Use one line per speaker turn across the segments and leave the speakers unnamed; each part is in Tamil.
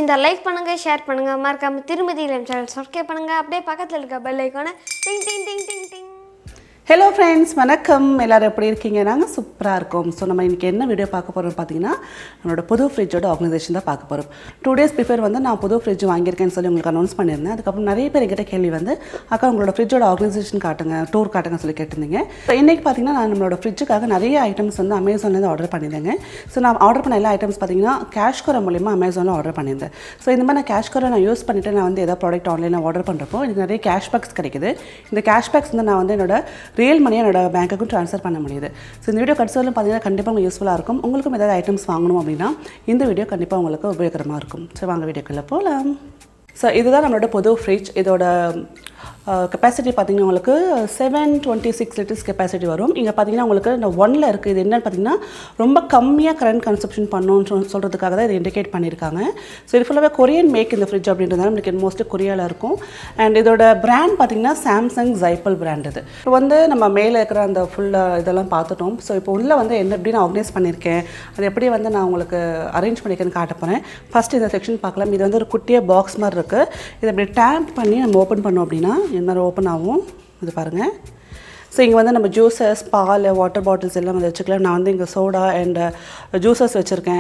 பிடிச்சிருந்தா லைக் பண்ணுங்கள் ஷேர் பண்ணுங்கள் மறக்காம திருமதி இளம் சேனல் சப்ஸ்கிரைப் பண்ணுங்கள் அப்படியே பக்கத்தில் இருக்க பெல் ஐக்கானை டிங் டிங் டிங் டிங் டிங்
ஹலோ ஃப்ரெண்ட்ஸ் வணக்கம் எல்லோரும் எப்படி இருக்கீங்க நாங்கள் சூப்பராக இருக்கோம் ஸோ நம்ம இன்றைக்கி என்ன வீடியோ பார்க்க போகிறோம் பார்த்தீங்கன்னா நம்மளோட புது ஃப்ரிட்ஜோட ஆர்கனைசேஷன் தான் பார்க்க போகிறோம் டூ டேஸ் பிஃபோர் வந்து நான் புது ஃப்ரிட்ஜ் வாங்கியிருக்கேன்னு சொல்லி உங்களுக்கு அனௌன்ஸ் பண்ணியிருந்தேன் அதுக்கப்புறம் நிறைய பேர் என்கிட்ட கேள்வி வந்து அக்கா உங்களோட ஃப்ரிட்ஜோட ஆர்கனைசேஷன் காட்டுங்க டூர் காட்டுங்க சொல்லி கேட்டிருந்தீங்க ஸோ இன்றைக்கி பார்த்தீங்கன்னா நான் நம்மளோட ஃப்ரிட்ஜுக்காக நிறைய ஐட்டம்ஸ் வந்து அமேசான்லேருந்து ஆர்டர் பண்ணியிருந்தேங்க ஸோ நான் ஆர்டர் பண்ண எல்லா ஐட்டம்ஸ் பார்த்தீங்கன்னா கேஷ் கோரை மூலிமா அமேசானில் ஆர்டர் பண்ணியிருந்தேன் ஸோ இந்த மாதிரி நான் கேஷ் கோரை நான் யூஸ் பண்ணிவிட்டு நான் வந்து ஏதாவது ப்ராடக்ட் ஆன்லைனில் ஆர்டர் பண்ணுறப்போ எனக்கு நிறைய கேஷ் பேக்ஸ் கிடைக்குது இந்த கேஷ் பேக்ஸ் வந்து நான் வந்து என்னோட ரியல் மணியை என்னோட பேங்க்குக்கும் ட்ரான்ஸ்ஃபர் பண்ண முடியுது ஸோ இந்த வீடியோ கடைசியில் பார்த்தீங்கன்னா கண்டிப்பாக உங்களுக்கு யூஸ்ஃபுல்லாக இருக்கும் உங்களுக்கும் ஏதாவது ஐட்டம்ஸ் வாங்கணும் அப்படின்னா இந்த வீடியோ கண்டிப்பாக உங்களுக்கு உபயோகரமாக இருக்கும் ஸோ வாங்க வீடியோக்குள்ளே போகலாம் ஸோ இதுதான் நம்மளோட புது ஃப்ரிட்ஜ் இதோட கெப்பாசிட்டி பார்த்தீங்கன்னா உங்களுக்கு seven twenty six litres capacity வரும் இங்கே பார்த்தீங்கன்னா உங்களுக்கு இந்த ஒன்ல இருக்குது இது என்னன்னு பார்த்தீங்கன்னா ரொம்ப கம்மியாக கரண்ட் கன்சப்ஷன் பண்ணணும்னு சொல் சொல்கிறதுக்காக தான் இது இண்டிகேட் பண்ணியிருக்காங்க ஸோ இது ஃபுல்லாகவே கொரியன் மேக் இந்த ஃப்ரிட்ஜ் அப்படின்றதால நம்மளுக்கு மோஸ்ட்லி கொரியாவில் இருக்கும் அண்ட் இதோட பிராண்ட் பார்த்தீங்கன்னா சாம்சங் ஜைப்பல் பிராண்ட் இது இப்போ வந்து நம்ம மேலே இருக்கிற அந்த ஃபுல்லாக இதெல்லாம் பார்த்துட்டோம் ஸோ இப்போ உள்ளே வந்து என்ன எப்படி நான் ஆர்கனைஸ் பண்ணியிருக்கேன் அது எப்படி வந்து நான் உங்களுக்கு அரேஞ்ச் பண்ணியிருக்கேன்னு காட்ட போகிறேன் ஃபஸ்ட் இந்த செக்ஷன் பார்க்கலாம் இது வந்து ஒரு குட்டியாக பாக்ஸ் மாதிரி இருக்குது இதை அப்படி டேப் பண்ணி நம்ம ஓப்பன் பண்ணோம் அப்படின்னா இந்த மாதிரி ஓப்பன் ஆகும் இது பாருங்கள் ஸோ இங்கே வந்து நம்ம ஜூஸஸ் பால் வாட்டர் பாட்டில்ஸ் எல்லாம் வந்து வச்சுக்கலாம் நான் வந்து இங்கே சோடா அண்ட் ஜூஸஸ் வச்சுருக்கேன்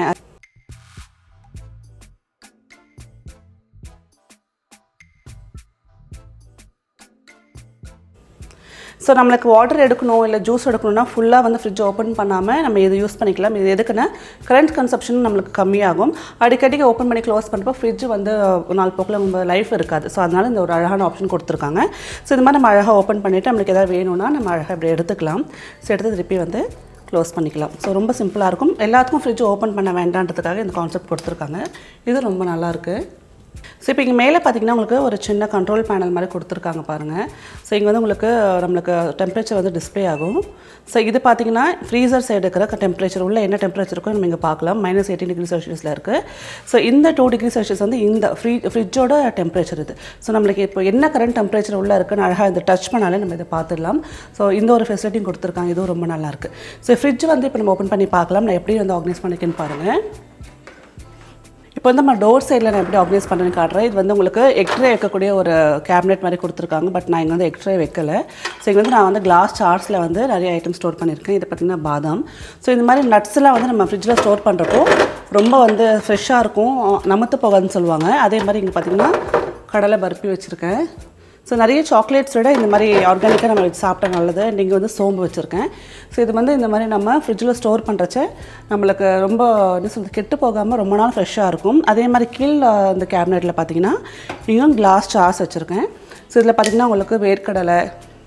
ஸோ நம்மளுக்கு வாட்டர் எடுக்கணும் இல்லை ஜூஸ் எடுக்கணும்னா ஃபுல்லாக வந்து ஃப்ரிட்ஜ் ஓப்பன் பண்ணாமல் நம்ம இது யூஸ் பண்ணிக்கலாம் இது எதுக்குன்னா கரண்ட் கன்சப்ஷன் நம்மளுக்கு கம்மியாகும் அடிக்கடிக்கு ஓப்பன் பண்ணி க்ளோஸ் பண்ணுறப்போ ஃப்ரிட்ஜ் வந்து ஒரு நாள் போக்கில் நம்ம லைஃப் இருக்காது ஸோ அதனால் இந்த ஒரு அழகான ஆப்ஷன் கொடுத்துருக்காங்க ஸோ இது மாதிரி நம்ம அழகாக ஓப்பன் பண்ணிவிட்டு நம்மளுக்கு எதாவது வேணும்னா நம்ம அழகாக இப்படி எடுத்துக்கலாம் ஸோ எடுத்து திருப்பி வந்து க்ளோஸ் பண்ணிக்கலாம் ஸோ ரொம்ப சிம்பிளாக இருக்கும் எல்லாத்துக்கும் ஃப்ரிட்ஜ் ஓப்பன் பண்ண வேண்டான்றதுக்காக இந்த கான்செப்ட் கொடுத்துருக்காங்க இது ரொம்ப நல்லாயிருக்கு ஸோ இப்போ இங்கே மேலே பார்த்தீங்கன்னா உங்களுக்கு ஒரு சின்ன கண்ட்ரோல் பேனல் மாதிரி கொடுத்துருக்காங்க பாருங்கள் ஸோ இங்கே வந்து உங்களுக்கு நம்மளுக்கு டெம்பரேச்சர் வந்து டிஸ்ப்ளே ஆகும் ஸோ இது பார்த்தீங்கன்னா ஃப்ரீசர் சைடு இருக்கிற டெம்பரேச்சர் உள்ள என்ன டெம்பரேச்சர் இருக்கோ நம்ம இங்கே பார்க்கலாம் மைனஸ் எயிட்டீன் டிகிரி செல்சியஸில் இருக்குது ஸோ இந்த டூ டிகிரி செல்சியஸ் வந்து இந்த ஃப்ரீ ஃப்ரிட்ஜோட டெம்பரேச்சர் இது ஸோ நம்மளுக்கு இப்போ என்ன கரண்ட் டெம்பரேச்சர் உள்ளே இருக்குன்னு அழகாக இந்த டச் பண்ணாலே நம்ம இதை பார்த்துடலாம் ஸோ இந்த ஒரு ஃபெசிலிட்டியும் கொடுத்துருக்காங்க இதுவும் ரொம்ப நல்லாயிருக்கு ஸோ ஃப்ரிட்ஜ் வந்து இப்போ நம்ம ஓப்பன் பண்ணி பார்க்கலாம் நான் எப்படி வந்து ஆர்கனைஸ் பண்ணிக்கேன்னு பாருங்கள் இப்போ வந்து நம்ம டோர் சைடில் நான் எப்படி ஆர்கனைஸ் பண்ணுறேன்னு காட்டுறேன் இது வந்து உங்களுக்கு எக்ட்ரே வைக்கக்கூடிய ஒரு கேபினெட் மாதிரி கொடுத்துருக்காங்க பட் நான் இங்கே வந்து எக்ட்ரே வைக்கல ஸோ இங்கே வந்து நான் வந்து கிளாஸ் சார்ட்ஸில் வந்து நிறைய ஐட்டம் ஸ்டோர் பண்ணியிருக்கேன் இது பார்த்திங்கன்னா பாதாம் ஸோ இந்த மாதிரி நட்ஸ்லாம் வந்து நம்ம ஃப்ரிட்ஜில் ஸ்டோர் பண்ணுறப்போ ரொம்ப வந்து ஃப்ரெஷ்ஷாக இருக்கும் நமத்து போகாதுன்னு சொல்லுவாங்க அதே மாதிரி இங்கே பார்த்திங்கன்னா கடலை பருப்பி வச்சுருக்கேன் ஸோ நிறைய சாக்லேட்ஸ் விட இந்த மாதிரி ஆர்கானிக்காக நம்ம வச்சு சாப்பிட்டா நல்லது நீங்கள் வந்து சோம்பு வச்சுருக்கேன் ஸோ இது வந்து இந்த மாதிரி நம்ம ஃப்ரிட்ஜில் ஸ்டோர் பண்ணுறச்ச நம்மளுக்கு ரொம்ப என்ன சொல்றது கெட்டு போகாமல் ரொம்ப நாள் ஃப்ரெஷ்ஷாக இருக்கும் அதே மாதிரி கீழே இந்த கேபினெட்டில் பார்த்தீங்கன்னா இங்கேயும் கிளாஸ் சாஸ் வச்சுருக்கேன் ஸோ இதில் பார்த்தீங்கன்னா உங்களுக்கு வேர்க்கடலை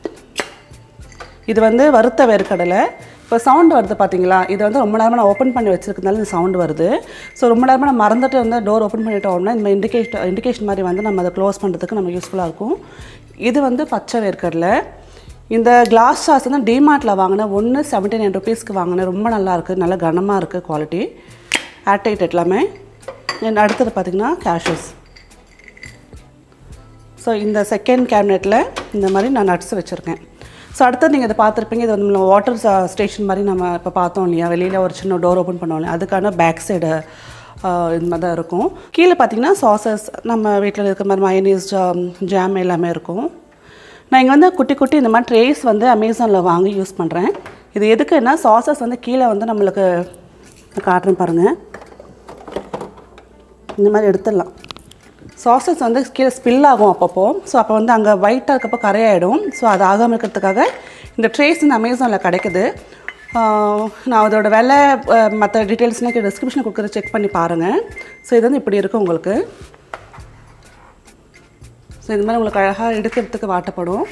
இது வந்து வறுத்த வேர்க்கடலை இப்போ சவுண்டு வருது பார்த்தீங்களா இது வந்து ரொம்ப நேரமாக நான் ஓப்பன் பண்ணி வச்சிருக்கனால இந்த சவுண்டு வருது ஸோ ரொம்ப நேரமாக நான் மறந்துட்டு வந்து டோர் ஓப்பன் பண்ணிட்டோம்னா இந்த இண்டிகேஷன் இண்டிகேஷன் மாதிரி வந்து நம்ம அதை க்ளோஸ் பண்ணுறதுக்கு நம்ம யூஸ்ஃபுல்லாக இருக்கும் இது வந்து பச்சை வேர்க்கடலை இந்த கிளாஸ் சாஸ் வந்து டிமார்ட்டில் வாங்கினேன் ஒன்று செவன்ட்டி நைன் ருபீஸ்க்கு வாங்கினேன் ரொம்ப நல்லா இருக்குது நல்ல கனமாக இருக்குது குவாலிட்டி ஏர்டைட் எல்லாமே தென் அடுத்தது பார்த்திங்கன்னா கேஷஸ் ஸோ இந்த செகண்ட் கேபினெட்டில் இந்த மாதிரி நான் நட்ஸ் வச்சுருக்கேன் ஸோ அடுத்தது நீங்கள் இதை பார்த்துருப்பீங்க இது வந்து நம்ம வாட்டர் ஸ்டேஷன் மாதிரி நம்ம இப்போ பார்த்தோம் இல்லையா வெளியில் ஒரு சின்ன டோர் ஓப்பன் பண்ணோம் இல்லையா அதுக்கான பேக் சைடு இது மாதிரி தான் இருக்கும் கீழே பார்த்தீங்கன்னா சாசஸ் நம்ம வீட்டில் இருக்கிற மாதிரி மயனீஸ் ஜாம் எல்லாமே இருக்கும் நான் இங்கே வந்து குட்டி குட்டி இந்த மாதிரி ட்ரேஸ் வந்து அமேசானில் வாங்கி யூஸ் பண்ணுறேன் இது எதுக்குன்னா சாசஸ் வந்து கீழே வந்து நம்மளுக்கு நான் காட்டுறேன் பாருங்கள் இந்த மாதிரி எடுத்துடலாம் சாசஸ் வந்து கீழே ஸ்பில் ஆகும் அப்பப்போ ஸோ அப்போ வந்து அங்கே ஒயிட்டாக இருக்கப்போ கரையாயிடும் ஸோ அது ஆகாமல் இருக்கிறதுக்காக இந்த ட்ரேஸ் வந்து அமேசானில் கிடைக்குது ஆஹ் நான் அதோட விலை மற்ற டீட்டெயில்ஸ்லாம் டிஸ்கிரிப்ஷனில் கொடுக்குற செக் பண்ணி பாருங்கள் ஸோ இது வந்து இப்படி இருக்கும் உங்களுக்கு ஸோ இது மாதிரி உங்களுக்கு அழகாக எடுக்கிறதுக்கு வாட்டப்படும்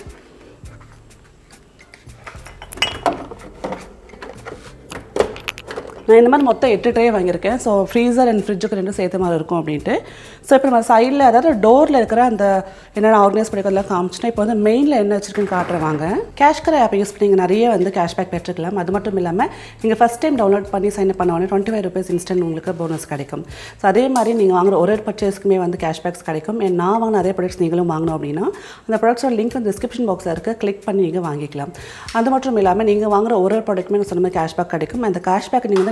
நான் இந்த மாதிரி மொத்தம் எட்டு ட்ரே வாங்கியிருக்கேன் ஸோ ஃப்ரீசர் அண்ட் ஃப்ரிட்ஜுக்கு ரெண்டும் சேர்த்த மாதிரி இருக்கும் அப்படின்ட்டு ஸோ இப்போ நம்ம சைடில் அதாவது டோரில் இருக்கிற அந்த என்னென்ன ஆர்கனைஸ் பண்ணிக்கிறதுலாம் காமிச்சிட்டேன் இப்போ வந்து மெயினில் என்ன வச்சுருக்குன்னு காட்டுறவாங்க கேஷ்கர் ஆப் யூஸ் பண்ணி நீங்கள் நிறைய வந்து கேஷ்பேக் பெற்றுக்கலாம் அது மட்டும் இல்லாமல் நீங்கள் ஃபஸ்ட் டைம் டவுன்லோட் பண்ணி சைன் அப் பண்ண உடனே டுவெண்ட்டி ஃபைவ் ருபீஸ் இன்ஸ்டன்ட் உங்களுக்கு போனஸ் கிடைக்கும் ஸோ அதே மாதிரி நீங்கள் வாங்குற ஒரு ஒரு பர்ச்சேஸ்க்குமே வந்து கேஷ்பேக்ஸ் கிடைக்கும் And நான் வாங்கின அதே ப்ராடக்ட்ஸ் நீங்களும் வாங்கணும் அப்படின்னா அந்த ப்ராடக்ட்ஸோட லிங்க் வந்து டிஸ்கிரிப்ஷன் பாக்ஸில் இருக்குது கிளிக் பண்ணி நீங்கள் வாங்கிக்கலாம் அது மட்டும் இல்லாமல் நீங்கள் வாங்குற ஒரு ஒரு ப்ராடக்ட்டுமே நான் சொன்ன மாதிரி கேஷ்பேக் கிடைக்கும் அந்த கேஷ்பேக் நீங்கள் வந்து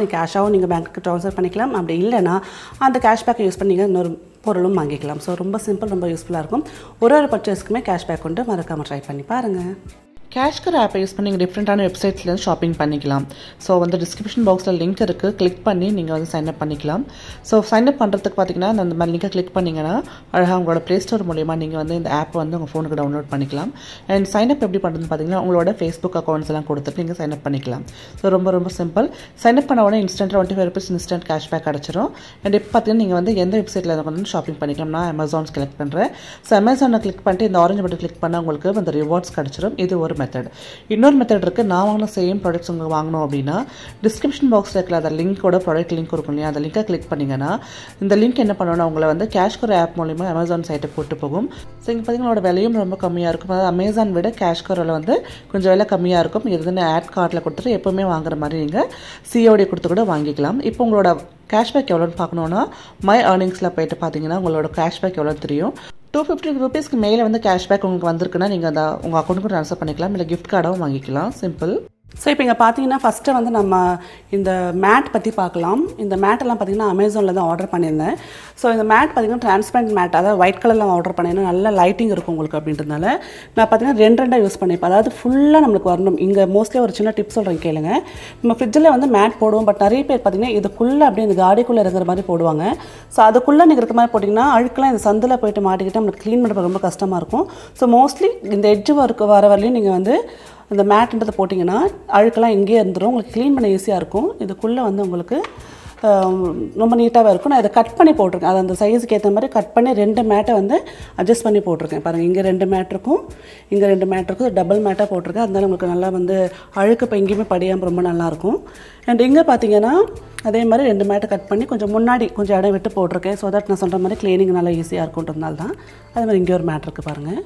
நீங்கள் கேஷாகவும் நீங்கள் பேங்க்குக்கு ட்ரான்ஸ்ஃபர் பண்ணிக்கலாம் அப்படி இல்லைன்னா அந்த கேஷ்பேக்கை யூஸ் பண்ணி நீங்கள் இன்னொரு பொருளும் வாங்கிக்கலாம் ஸோ ரொம்ப சிம்பிள் ரொம்ப யூஸ்ஃபுல்லாக இருக்கும் ஒரு ஒரு பர்ச்சேஸ்க்குமே கேஷ்பேக் கொண்டு மறக்காமல் ட்ரை பண்ணி பாருங்கள்
கேஷ்கர் ஆப்பை யூஸ் பண்ணி நீங்கள் டிஃப்ரெண்ட்டான வெப்சைட்ஸ்லேருந்து ஷாப்பிங் பண்ணிக்கலாம் ஸோ வந்து டிஸ்கிரிப்ஷன் பாக்ஸில் லிங்க் இருக்குது கிளிக் பண்ணி நீங்கள் வந்து சைன் அப் பண்ணிக்கலாம் ஸோ சைன் அப் பண்ணுறதுக்கு பார்த்தீங்கன்னா அந்த மாதிரி லிங்கை கிளிக் பண்ணிங்கன்னா அழகாக உங்களோட ப்ளே ஸ்டோர் மூலிமா நீங்கள் வந்து இந்த ஆப் வந்து உங்கள் ஃபோனுக்கு டவுன்லோட் பண்ணிக்கலாம் அண்ட் சைன் அப் எப்படி பண்ணுறதுன்னு பார்த்தீங்கன்னா உங்களோட ஃபேஸ்புக் அக்கௌண்ட்ஸ் எல்லாம் கொடுத்துட்டு நீங்கள் சைன் அப் பண்ணிக்கலாம் ஸோ ரொம்ப ரொம்ப சிம்பிள் சைன் அப் பண்ண உடனே instant twenty five rupees instant cashback கிடச்சிரும் அண்ட் இப்போ பார்த்தீங்கன்னா நீங்கள் வந்து எந்த வெப்சைட்டில் வந்து ஷாப்பிங் பண்ணிக்கலாம் நான் அமேசான் செலக்ட் பண்ணுறேன் ஸோ அமேசானை கிளிக் பண்ணிட்டு இந்த ஆரஞ்சு பட்டன் கிளிக் பண்ணால் உங்களுக்கு அந்த ரிவார்ட்ஸ் கிடச்சிரும் இது ஒரு மெத்தட் இன்னொரு மெத்தட் இருக்குது நான் வாங்கின சேம் ப்ராடக்ட்ஸ் உங்களுக்கு வாங்கணும் அப்படின்னா டிஸ்கிரிப்ஷன் பாக்ஸில் இருக்கிற அந்த லிங்க்கோட ப்ராடக்ட் லிங்க் இருக்கும் இல்லையா அந்த லிங்கை கிளிக் பண்ணிங்கன்னா இந்த லிங்க் என்ன பண்ணணும்னா உங்களை வந்து கேஷ்கர் ஆப் மூலிமா அமேசான் சைட்டை போட்டு போகும் ஸோ இங்கே பார்த்தீங்களா விலையும் ரொம்ப கம்மியாக இருக்கும் அதாவது அமேசான் விட கேஷ்கரில் வந்து கொஞ்சம் விலை கம்மியாக இருக்கும் இது வந்து ஆட் கார்டில் கொடுத்துட்டு எப்போவுமே வாங்குற மாதிரி நீங்கள் சிஓடி கொடுத்து கூட வாங்கிக்கலாம் இப்போ உங்களோட கேஷ்பேக் எவ்வளோன்னு பார்க்கணுன்னா மை ஏர்னிங்ஸில் போயிட்டு பார்த்தீங்கன்னா உங்களோட கேஷ்பேக் எவ்வளோ தெரியும் டூ ஃபிஃப்டி ருபீஸ்க்கு மேலே வந்து கேஷ்பேக் உங்களுக்கு வந்திருக்குன்னா நீங்கள் அந்த உங்கள் அக்கௌண்ட்டுக்கு ட்ரான்ஸ்ஃபர் பண்ணிக்கலாம் இல்லை கிஃப்ட் கார்டாகவும் வாங்கிக்கலாம் சிம்பிள்
ஸோ இப்போ இங்கே பார்த்தீங்கன்னா ஃபஸ்ட்டு வந்து நம்ம இந்த மேட் பற்றி பார்க்கலாம் இந்த மேட்டெல்லாம் பார்த்தீங்கன்னா அமேசானில் தான் ஆர்டர் பண்ணியிருந்தேன் ஸோ இந்த மேட் பார்த்தீங்கன்னா டிரான்ஸ்பரண்ட் மேட் அதாவது ஒயிட் கலரில் ஆர்டர் பண்ணியிருந்தேன் நல்ல லைட்டிங் இருக்கும் உங்களுக்கு அப்படின்றதுனால நான் பார்த்தீங்கன்னா ரெண்டு ரெண்டாக யூஸ் பண்ணிப்பேன் அதாவது ஃபுல்லாக நம்மளுக்கு வரணும் இங்கே மோஸ்ட்லி ஒரு சின்ன டிப் சொல்கிறேன் கேளுங்க நம்ம ஃப்ரிட்ஜில் வந்து மேட் போடுவோம் பட் நிறைய பேர் பார்த்தீங்கன்னா இதுக்குள்ளே அப்படியே இந்த காடிக்குள்ளே இருக்கிற மாதிரி போடுவாங்க ஸோ அதுக்குள்ளே நீங்கள் இருக்கிற மாதிரி போட்டிங்கன்னா அழுக்கெல்லாம் இந்த சந்தில் போயிட்டு மாட்டிக்கிட்டு நம்மளுக்கு க்ளீன் பண்ணுறது ரொம்ப கஷ்டமாக இருக்கும் ஸோ மோஸ்ட்லி இந்த எட்ஜ் ஒர்க் வர வரலையும் நீங்கள் வந்து இந்த மேட்டுன்றதை போட்டிங்கன்னா அழுக்கெல்லாம் இங்கேயே இருந்துடும் உங்களுக்கு க்ளீன் பண்ண ஈஸியாக இருக்கும் இதுக்குள்ளே வந்து உங்களுக்கு ஆம், ரொம்ப நீட்டாகவே இருக்கும் நான் இதை கட் பண்ணி போட்டிருக்கேன் அது அந்த சைஸுக்கு ஏற்ற மாதிரி கட் பண்ணி ரெண்டு மேட்டை வந்து அட்ஜஸ்ட் பண்ணி போட்டிருக்கேன் பாருங்கள் இங்கே ரெண்டு மேட் இருக்கும் இங்கே ரெண்டு மேட் இருக்கும் டபுள் மேட்டாக போட்டிருக்கேன் அதனால உங்களுக்கு நல்லா வந்து அழுக்கு இப்போ எங்கேயுமே படியாமல் ரொம்ப நல்லாயிருக்கும் அண்ட் இங்கே பார்த்தீங்கன்னா அதே மாதிரி ரெண்டு மேட்டை கட் பண்ணி கொஞ்சம் முன்னாடி கொஞ்சம் இடம் விட்டு போட்டிருக்கேன் ஸோ தட் நான் சொல்கிற மாதிரி க்ளீனிங் நல்லா ஈஸியாக இருக்குன்றதுனால தான் அதே மாதிரி இங்கே ஒரு மேட் இருக்குது பாருங்கள்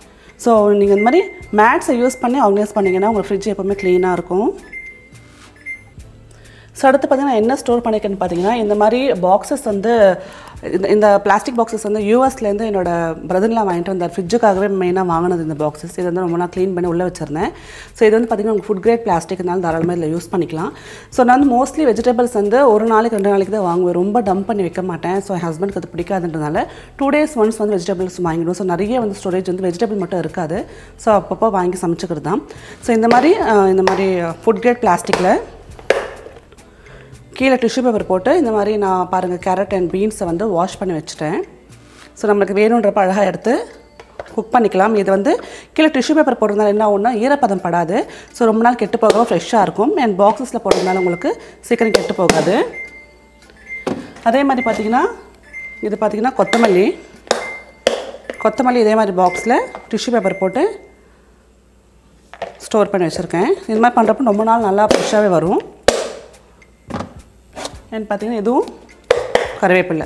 ஸோ நீங்கள் இந்த மாதிரி மேட்ஸை யூஸ் பண்ணி ஆர்கனைஸ் பண்ணிங்கன்னா உங்கள் ஃப்ரிட்ஜ் எப்போவுமே க்ளீனாக இருக்கும் ஸோ அடுத்து பார்த்தீங்கன்னா என்ன ஸ்டோர் பண்ணியிருக்கேன்னு பார்த்தீங்கன்னா இந்த மாதிரி பாக்ஸஸ் வந்து இந்த இந்த பிளாஸ்டிக் பாக்ஸஸ் வந்து யூஎஸ்லேருந்து என்னோட பிரதர்லாம் வாங்கிட்டு வந்தார் ஃப்ரிட்ஜுக்காகவே மெயினாக வாங்கினது இந்த பாக்ஸஸ் இது வந்து ரொம்ப நான் க்ளீன் பண்ணி உள்ளே வச்சிருந்தேன் ஸோ இது வந்து பார்த்தீங்கன்னா ஃபுட் கிரேட் பிளாஸ்டிக்னால தாராளமாக இதில் யூஸ் பண்ணிக்கலாம் ஸோ நான் வந்து மோஸ்ட்லி வெஜிடபிள்ஸ் வந்து ஒரு நாளைக்கு ரெண்டு நாளைக்கு தான் வாங்குவேன் ரொம்ப டம்ப் பண்ணி வைக்க மாட்டேன் ஸோ என் ஹஸ்பண்டுக்கு அது பிடிக்காதுன்றதுனால டூ டேஸ் ஒன்ஸ் வந்து வெஜிடபிள்ஸ் வாங்கிடுவோம் ஸோ நிறைய வந்து ஸ்டோரேஜ் வந்து வெஜிடபிள் மட்டும் இருக்காது ஸோ அப்பப்போ வாங்கி சமைச்சுக்கிறது தான் ஸோ இந்த மாதிரி அஹ், இந்த மாதிரி ஃபுட் கிரேட் பிளாஸ்டிக்கில் கீழே டிஷ்யூ பேப்பர் போட்டு இந்த மாதிரி நான் பாருங்கள் கேரட் அண்ட் பீன்ஸை வந்து வாஷ் பண்ணி வச்சுட்டேன் ஸோ நம்மளுக்கு வேணுன்றப்ப அழகாக எடுத்து குக் பண்ணிக்கலாம் இது வந்து கீழே டிஷ்யூ பேப்பர் போடுறதுனால என்ன ஒன்றா ஈரப்பதம் படாது ஸோ ரொம்ப நாள் கெட்டு போகாமல் ஃப்ரெஷ்ஷாக இருக்கும் அண்ட் பாக்ஸஸில் போடுறதுனால உங்களுக்கு சீக்கிரம் கெட்டு போகாது அதே மாதிரி பார்த்தீங்கன்னா இது பார்த்தீங்கன்னா கொத்தமல்லி கொத்தமல்லி இதே மாதிரி பாக்ஸில் டிஷ்யூ பேப்பர் போட்டு ஸ்டோர் பண்ணி வச்சுருக்கேன் இது மாதிரி பண்ணுறப்ப ரொம்ப நாள் நல்லா ஃப்ரெஷ்ஷாகவே வரும் அண்ட் பார்த்தீங்கன்னா இதுவும் கருவேப்பிலை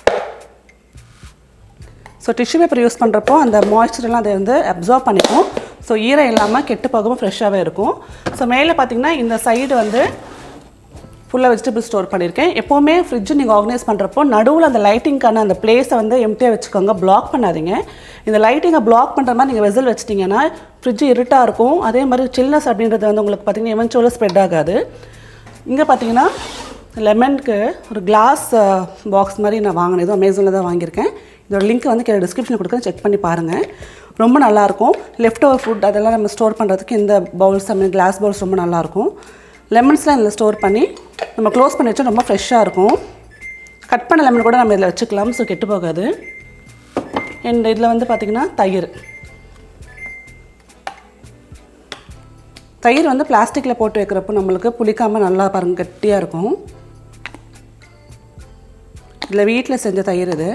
ஸோ டிஷ்யூ பேப்பர் யூஸ் பண்ணுறப்போ அந்த மாய்ஸ்சரெல்லாம் அதை வந்து அப்சார்ப் பண்ணிக்கும் ஸோ ஈரம் இல்லாமல் கெட்டு போகாமல் ஃப்ரெஷ்ஷாகவே இருக்கும் ஸோ மேலே பார்த்தீங்கன்னா இந்த சைடு வந்து ஃபுல்லாக வெஜிடபிள் ஸ்டோர் பண்ணியிருக்கேன் எப்போவுமே ஃப்ரிட்ஜ் நீங்கள் ஆர்கனைஸ் பண்ணுறப்போ நடுவில் அந்த லைட்டிங்க்கான அந்த பிளேஸை வந்து எம்டியாக வச்சுக்கோங்க பிளாக் பண்ணாதீங்க இந்த லைட்டிங்கை பிளாக் பண்ணுற மாதிரி நீங்கள் வெசல் வச்சிட்டிங்கன்னா ஃப்ரிட்ஜ் இருட்டாக இருக்கும் அதே மாதிரி சில்னஸ் அப்படின்றது வந்து உங்களுக்கு பார்த்தீங்கன்னா எவென்ச்சுவலாக ஸ்ப்ரெட் ஆகாது இங்கே பார்த்தீங்கன்னா லெமனுக்கு ஒரு கிளாஸ் பாக்ஸ் மாதிரி நான் வாங்கினேன் இதுவும் அமேசானில் தான் வாங்கியிருக்கேன் இதோட லிங்க் வந்து கீழே டிஸ்கிரிப்ஷனில் கொடுக்குறேன் செக் பண்ணி பாருங்கள் ரொம்ப நல்லாயிருக்கும் லெஃப்ட் ஓவர் ஃபுட் அதெல்லாம் நம்ம ஸ்டோர் பண்ணுறதுக்கு இந்த பவுல்ஸ் ஐ கிளாஸ் பவுல்ஸ் ரொம்ப நல்லாயிருக்கும் லெமன்ஸ்லாம் இதில் ஸ்டோர் பண்ணி நம்ம க்ளோஸ் பண்ணி வச்சா ரொம்ப ஃப்ரெஷ்ஷாக இருக்கும் கட் பண்ண லெமன் கூட நம்ம இதில் வச்சுக்கலாம் ஸோ கெட்டு போகாது அண்ட் இதில் வந்து பார்த்திங்கன்னா தயிர் தயிர் வந்து பிளாஸ்டிக்கில் போட்டு வைக்கிறப்போ நம்மளுக்கு புளிக்காமல் நல்லா பாருங்க கட்டியாக இருக்கும் இதில் வீட்டில் செஞ்ச தயிர் இது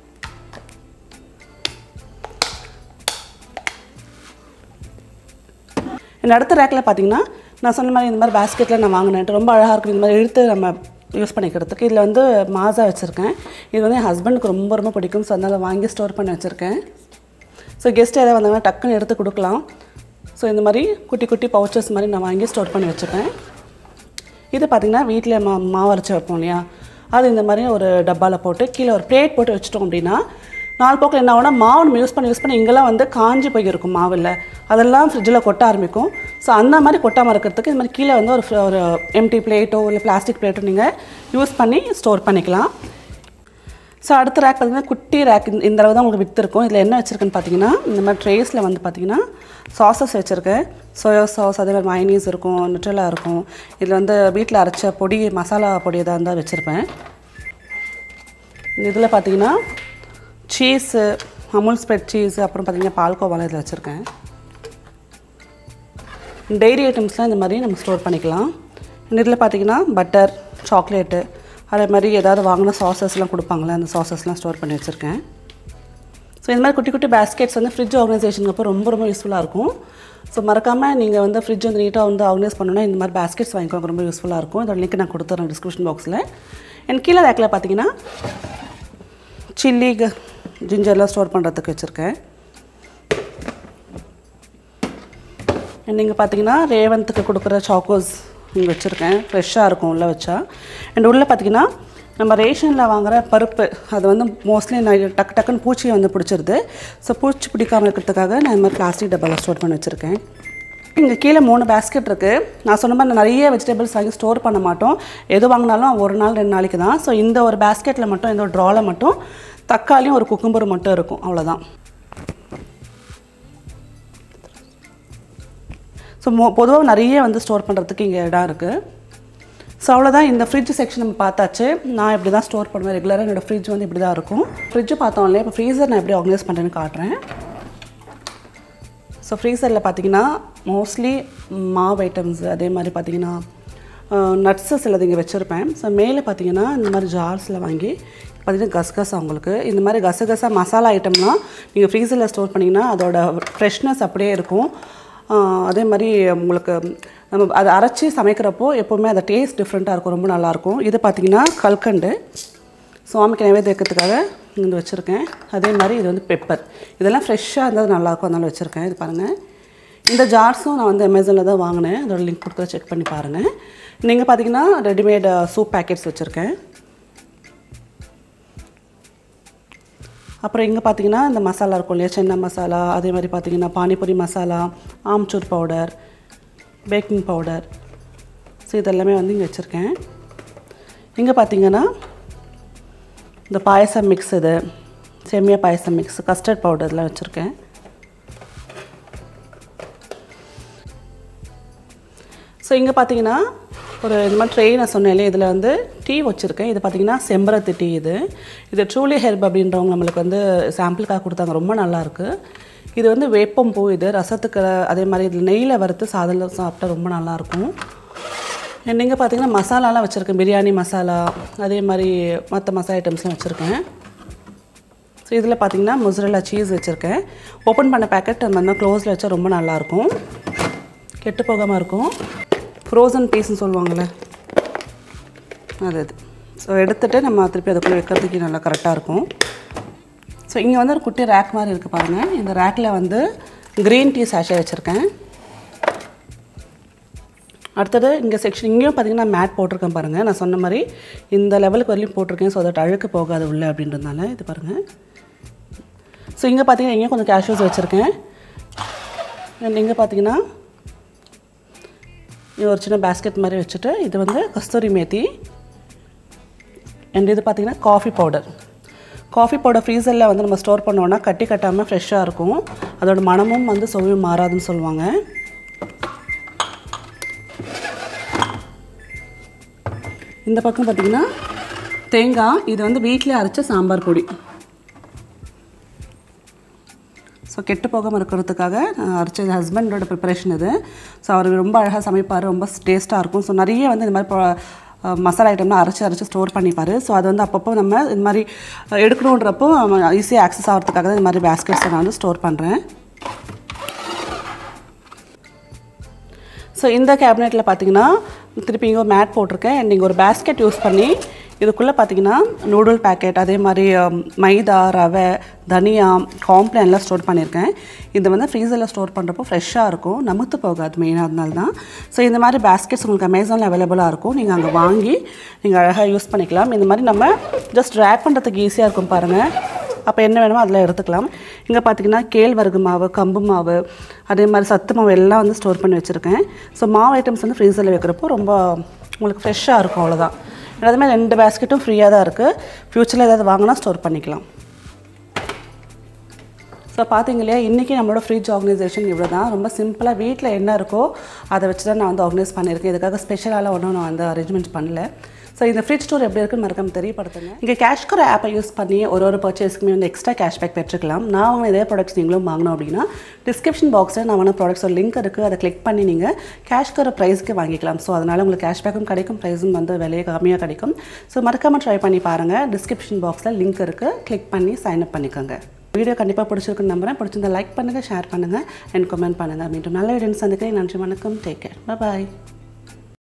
இந்த அடுத்த ரேக்கில் பார்த்தீங்கன்னா நான் சொன்ன மாதிரி இந்த மாதிரி பேஸ்கெட்டில் நான் வாங்கினேன் ரொம்ப அழகாக இருக்கும் இந்த மாதிரி இழுத்து நம்ம யூஸ் பண்ணிக்கிறதுக்கு இதில் வந்து மாசா வச்சுருக்கேன் இது வந்து என் ஹஸ்பண்டுக்கு ரொம்ப ரொம்ப பிடிக்கும் ஸோ அதனால் வாங்கி ஸ்டோர் பண்ணி வச்சுருக்கேன் ஸோ கெஸ்ட் ஏதாவது வந்தாங்கன்னா டக்குன்னு எடுத்து கொடுக்கலாம் ஸோ இந்த மாதிரி குட்டி குட்டி பவுச்சஸ் மாதிரி நான் வாங்கி ஸ்டோர் பண்ணி வச்சுப்பேன் இது பார்த்திங்கன்னா வீட்டில் மா மாவு அரைச்சி வைப்போம் இல்லையா அது இந்த மாதிரி ஒரு டப்பாவில் போட்டு கீழே ஒரு பிளேட் போட்டு வச்சிட்டோம் அப்படின்னா நாள் போக்கில் என்ன ஆகும்னா மாவு நம்ம யூஸ் பண்ணி யூஸ் பண்ணி இங்கெல்லாம் வந்து காஞ்சி போயிருக்கும் மாவில் அதெல்லாம் ஃப்ரிட்ஜில் கொட்ட ஆரம்பிக்கும் ஸோ அந்த மாதிரி கொட்டாமல் இருக்கிறதுக்கு இந்த மாதிரி கீழே வந்து ஒரு fr- ஒரு எம்டி பிளேட்டோ இல்லை பிளாஸ்டிக் பிளேட்டோ நீங்கள் யூஸ் பண்ணி ஸ்டோர் பண்ணிக்கலாம் ஸோ அடுத்த ரேக் பார்த்தீங்கன்னா குட்டி ரேக் இந்த இந்த அளவு தான் உங்களுக்கு வித்து இருக்கும் இதில் என்ன வச்சுருக்குன்னு பார்த்தீங்கன்னா இந்த மாதிரி ட்ரேஸில் வந்து பார்த்தீங்கன்னா சாசஸ் வச்சுருக்கேன் சோயா சாஸ் அதே மாதிரி மைனீஸ் இருக்கும் நுட்ரலா இருக்கும் இதில் வந்து வீட்டில் அரைச்ச பொடி மசாலா பொடி எதாக இருந்தால் வச்சுருப்பேன் இதில் பார்த்தீங்கன்னா சீஸு அமுல் ஸ்ப்ரெட் சீஸ் அப்புறம் பார்த்தீங்கன்னா பால்கோவாலாம் இதில் வச்சுருக்கேன் டெய்ரி ஐட்டம்ஸ்லாம் இந்த மாதிரி நம்ம ஸ்டோர் பண்ணிக்கலாம் இந்த இதில் பார்த்தீங்கன்னா பட்டர் சாக்லேட்டு அதே மாதிரி ஏதாவது வாங்கின சாசஸ்லாம் கொடுப்பாங்களே அந்த சாசஸ்லாம் ஸ்டோர் பண்ணி வச்சுருக்கேன் ஸோ இந்த மாதிரி குட்டி குட்டி பேஸ்கெட்ஸ் வந்து ஃப்ரிட்ஜ் ஆர்கனைசேஷனுக்கு அப்போ ரொம்ப ரொம்ப யூஸ்ஃபுல்லாக இருக்கும் ஸோ மறக்காமல் நீங்கள் வந்து ஃப்ரிட்ஜ் வந்து நீட்டாக வந்து ஆர்கனைஸ் பண்ணணும்னா இந்த மாதிரி பேஸ்கெட்ஸ் வாங்கிக்கோங்க ரொம்ப யூஸ்ஃபுல்லாக இருக்கும் இதோட லிங்க் நான் கொடுத்துறேன் டிஸ்கிரிப்ஷன் பாக்ஸில் என் கீழே ரேக்கில் பார்த்தீங்கன்னா சில்லி ஜிஞ்சர்லாம் ஸ்டோர் பண்ணுறதுக்கு வச்சுருக்கேன் நீங்கள் பார்த்தீங்கன்னா ரேவந்த்துக்கு கொடுக்குற சாக்கோஸ் இங்கே வச்சுருக்கேன் ஃப்ரெஷ்ஷாக இருக்கும் உள்ளே வச்சா அண்ட் உள்ளே பார்த்தீங்கன்னா நம்ம ரேஷனில் வாங்குற பருப்பு அது வந்து மோஸ்ட்லி நான் டக்கு டக்குன்னு பூச்சியை வந்து பிடிச்சிருது ஸோ பூச்சி பிடிக்காமல் இருக்கிறதுக்காக நான் இந்த மாதிரி பிளாஸ்டிக் டப்பாவில் ஸ்டோர் பண்ணி வச்சுருக்கேன் இங்கே கீழே மூணு பேஸ்கெட் இருக்குது நான் சொன்ன மாதிரி நிறைய வெஜிடபிள்ஸ் வாங்கி ஸ்டோர் பண்ண மாட்டோம் எது வாங்கினாலும் ஒரு நாள் ரெண்டு நாளைக்கு தான் ஸோ இந்த ஒரு பேஸ்கெட்டில் மட்டும் இந்த ஒரு ட்ராவில் மட்டும் தக்காளியும் ஒரு குக்கும்பர் மட்டும் இருக்கும் அவ்வளோதான் ஸோ மோ பொதுவாக நிறைய வந்து ஸ்டோர் பண்ணுறதுக்கு இங்கே இடம் இருக்குது ஸோ அவ்வளோதான் இந்த ஃப்ரிட்ஜ் செக்ஷன் நம்ம பார்த்தாச்சு நான் இப்படி தான் ஸ்டோர் பண்ணுவேன் ரெகுலராக என்னோடய ஃப்ரிட்ஜ் வந்து இப்படி தான் இருக்கும் ஃப்ரிட்ஜ் பார்த்தோம் இல்லையா இப்போ ஃப்ரீசர் நான் எப்படி ஆர்கனைஸ் பண்ணுறேன்னு காட்டுறேன் ஸோ ஃப்ரீசரில் பார்த்தீங்கன்னா மோஸ்ட்லி மாவு ஐட்டம்ஸ் அதே மாதிரி பார்த்தீங்கன்னா நட்ஸு சிலது இங்கே வச்சுருப்பேன் ஸோ மேலே பார்த்தீங்கன்னா இந்த மாதிரி ஜார்ஸில் வாங்கி பார்த்தீங்கன்னா கசகசா உங்களுக்கு இந்த மாதிரி கசகசா மசாலா ஐட்டம்லாம் நீங்கள் ஃப்ரீசரில் ஸ்டோர் பண்ணிங்கன்னா அதோட ஃப்ரெஷ்னஸ் அப்படியே இருக்கும் ஆஹ் அதே மாதிரி உங்களுக்கு நம்ம அதை அரைச்சி சமைக்கிறப்போ எப்போவுமே அந்த டேஸ்ட் டிஃப்ரெண்ட்டாக இருக்கும் ரொம்ப நல்லாயிருக்கும் இது பார்த்தீங்கன்னா கல்கண்டு சுவாமிக்கு நைவேத்தியம் வைக்கிறதுக்காக இங்கே வச்சுருக்கேன் அதே மாதிரி இது வந்து பெப்பர் இதெல்லாம் ஃப்ரெஷ்ஷாக இருந்தால் நல்லாயிருக்கும் அதனால வச்சுருக்கேன் இது பாருங்கள் இந்த ஜார்ஸும் நான் வந்து அமேசானில் தான் வாங்கினேன் அதோட லிங்க் கொடுத்து செக் பண்ணி பாருங்கள் நீங்கள் பார்த்தீங்கன்னா ரெடிமேட் சூப் பேக்கெட்ஸ் வச்சுருக்கேன் அப்புறம் இங்கே பார்த்தீங்கன்னா இந்த மசாலா இருக்கும் இல்லையா சென்னா மசாலா அதே மாதிரி பார்த்தீங்கன்னா panipuri masala amchur powder baking powder so இதெல்லாமே வந்து இங்கே வச்சுருக்கேன் இங்கே பார்த்தீங்கன்னா இந்த பாயசம் மிக்ஸ் இது semiya payasam mix custard powder இதெல்லாம் வச்சுருக்கேன் ஸோ இங்கே பார்த்தீங்கன்னா ஒரு இந்த மாதிரி ட்ரெய் நான் சொன்னேன் இதில் வந்து டீ வச்சுருக்கேன் இது பார்த்தீங்கன்னா செம்பருத்தி டீ இது இது ட்ரூலி ஹெர்ப் அப்படின்றவங்க நம்மளுக்கு வந்து சாம்பிளுக்காக கொடுத்தாங்க ரொம்ப நல்லாயிருக்கு இது வந்து வேப்பம் பூ இது ரசத்துக்கு அதே மாதிரி இதில் நெய்யில் வறுத்து சாதத்தில் சாப்பிட்டா ரொம்ப நல்லாயிருக்கும் நீங்கள் பார்த்தீங்கன்னா மசாலாலாம் வச்சுருக்கேன் பிரியாணி மசாலா அதே மாதிரி மற்ற மசாலா ஐட்டம்ஸ்லாம் வச்சுருக்கேன் ஸோ இதில் பார்த்தீங்கன்னா முசரலா சீஸ் வச்சுருக்கேன் ஓப்பன் பண்ண பேக்கெட் அந்த மாதிரி க்ளோஸில் வச்சா ரொம்ப நல்லாயிருக்கும் கெட்டு போகாமல் இருக்கும் ஃப்ரோசன் பீஸ்னு சொல்லுவாங்கள்ல அது அது ஸோ எடுத்துகிட்டு நம்ம திருப்பி அதுக்குள்ளே வைக்கிறதுக்கு நல்லா கரெக்டாக இருக்கும் ஸோ இங்கே வந்து ஒரு குட்டி ரேக் மாதிரி இருக்குது பாருங்கள் இந்த ரேக்கில் வந்து க்ரீன் டீ சாஷே வச்சுருக்கேன் அடுத்தது இங்கே செக்ஷன் இங்கேயும் பார்த்தீங்கன்னா மேட் போட்டிருக்கேன் பாருங்கள் நான் சொன்ன மாதிரி இந்த லெவலுக்கு வரலையும் போட்டிருக்கேன் ஸோ தட் அழுக்கு போகாது உள்ளே அப்படின்றதுனால இது பாருங்கள் ஸோ இங்கே பார்த்தீங்கன்னா இங்கேயும் கொஞ்சம் கேஷ்யூஸ் வச்சுருக்கேன் அண்ட் இங்கே பார்த்தீங்கன்னா இது ஒரு சின்ன பேஸ்கெட் மாதிரி வச்சுட்டு இது வந்து கஸ்தூரி மேத்தி அண்ட் இது பார்த்தீங்கன்னா காஃபி பவுடர் காஃபி பவுடர் ஃப்ரீசரில் வந்து நம்ம ஸ்டோர் பண்ணோன்னா கட்டி கட்டாமல் ஃப்ரெஷ்ஷாக இருக்கும் அதோட மனமும் வந்து சுவையும் மாறாதுன்னு சொல்லுவாங்க இந்த பக்கம் பார்த்தீங்கன்னா தேங்காய் இது வந்து வீட்டிலே அரைச்ச சாம்பார் பொடி ஸோ கெட்டு போகாமல் இருக்கிறதுக்காக நான் அரைச்ச ஹஸ்பண்டோட ப்ரிப்பரேஷன் இது ஸோ அவர் ரொம்ப அழகாக சமைப்பார் ரொம்ப டேஸ்ட்டாக இருக்கும் ஸோ நிறைய வந்து இந்த மாதிரி பொ- அஹ் மசாலா ஐட்டம்லாம் அரைச்சி அரைச்சி ஸ்டோர் பண்ணிப்பார் ஸோ அது வந்து அப்பப்போ நம்ம இந்த மாதிரி அஹ் எடுக்கணுன்றப்போ ஈஸியாக ஆக்சஸ் ஆகிறதுக்காக தான் இந்த மாதிரி பேஸ்கெட்ஸை நான் வந்து ஸ்டோர் பண்ணுறேன் ஸோ இந்த கேபினெட்டில் பார்த்தீங்கன்னா திருப்பி இங்கே ஒரு மேட் போட்டிருக்கேன் அண்ட் இங்கே ஒரு பேஸ்கெட் யூஸ் பண்ணி இதுக்குள்ளே பார்த்தீங்கன்னா நூடுல் பேக்கெட் அதே மாதிரி அம், மைதா ரவை தனியா காம்ப்ளான்லாம் ஸ்டோர் பண்ணியிருக்கேன் இது வந்து ஃப்ரீசரில் ஸ்டோர் பண்ணுறப்போ ஃப்ரெஷ்ஷாக இருக்கும் நமத்து போகாது மெயினாக அதனால தான் ஸோ இந்த மாதிரி பேஸ்கெட்ஸ் உங்களுக்கு அமேசானில் அவைலபிளாக இருக்கும் நீங்கள் அங்கே வாங்கி நீங்கள் அழகாக யூஸ் பண்ணிக்கலாம் இந்த மாதிரி நம்ம ஜஸ்ட் ரேப் பண்ணுறதுக்கு ஈஸியாக இருக்கும் பாருங்கள் அப்போ என்ன வேணுமோ அதில் எடுத்துக்கலாம் இங்கே பார்த்தீங்கன்னா கேழ்வரகு மாவு கம்பு மாவு அதே மாதிரி சத்து மாவு எல்லாம் வந்து ஸ்டோர் பண்ணி வச்சுருக்கேன் ஸோ மாவு ஐட்டம்ஸ் வந்து ஃப்ரீசரில் வைக்கிறப்போ ரொம்ப உங்களுக்கு ஃப்ரெஷ்ஷாக இருக்கும் அவ்வளோதான் அதுமாதிரி ரெண்டு பேஸ்கெட்டும் ஃப்ரீயாக தான் இருக்குது ஃப்யூச்சரில் ஏதாவது வாங்கினா ஸ்டோர் பண்ணிக்கலாம் ஸோ பார்த்தீங்க இல்லையா இன்றைக்கி நம்மளோட ஃப்ரிட்ஜ் ஆர்கனைசேஷன் இவ்வளோ தான் ரொம்ப சிம்பிளாக வீட்டில் என்ன இருக்கோ அதை வச்சு தான் நான் வந்து ஆர்கனைஸ் பண்ணியிருக்கேன் இதுக்காக ஸ்பெஷலாக ஒன்றும் நான் வந்து அரேஞ்ச்மெண்ட் பண்ணல ஸோ இந்த ஃப்ரிட்ஜ் ஸ்டோர் எப்படி இருக்குன்னு மறக்காம தெரியப்படுத்துங்க இங்கே கேஷ்கர் ஆப்பை யூஸ் பண்ணி ஒரு ஒரு பர்ச்சேஸ்க்குமே வந்து எக்ஸ்ட்ரா கேஷ்பேக் பெற்றுக்கலாம் நான் வாங்கின இதே ப்ராடக்ட்ஸ் நீங்களும் வாங்கணும் அப்படின்னா டிஸ்கிரிப்ஷன் பாக்ஸில் நான் வாங்கின ப்ராடக்ட்ஸ் லிங்க் இருக்குது அதை கிளிக் பண்ணி நீங்கள் கேஷ்கர் ப்ரைஸ்க்கு வாங்கிக்கலாம் ஸோ அதனால் உங்களுக்கு கேஷ்பேக்கும் கிடைக்கும் ப்ரைஸும் வந்து விலையை கம்மியாக கிடைக்கும் ஸோ மறக்காமல் ட்ரை பண்ணி பாருங்கள் டிஸ்கிரிப்ஷன் பாக்ஸில் லிங்க் இருக்குது கிளிக் பண்ணி சைன் அப் பண்ணிக்கோங்க வீடியோ கண்டிப்பாக பிடிச்சிருக்குன்னு நம்புறேன் பிடிச்சிருந்தா லைக் பண்ணுங்கள் ஷேர் பண்ணுங்கள் அண்ட் கமெண்ட் பண்ணுங்கள் மீண்டும் நல்ல வீடியோ சந்திக்கிறேன் நன்றி வணக்கம் டேக் கேர் பாய்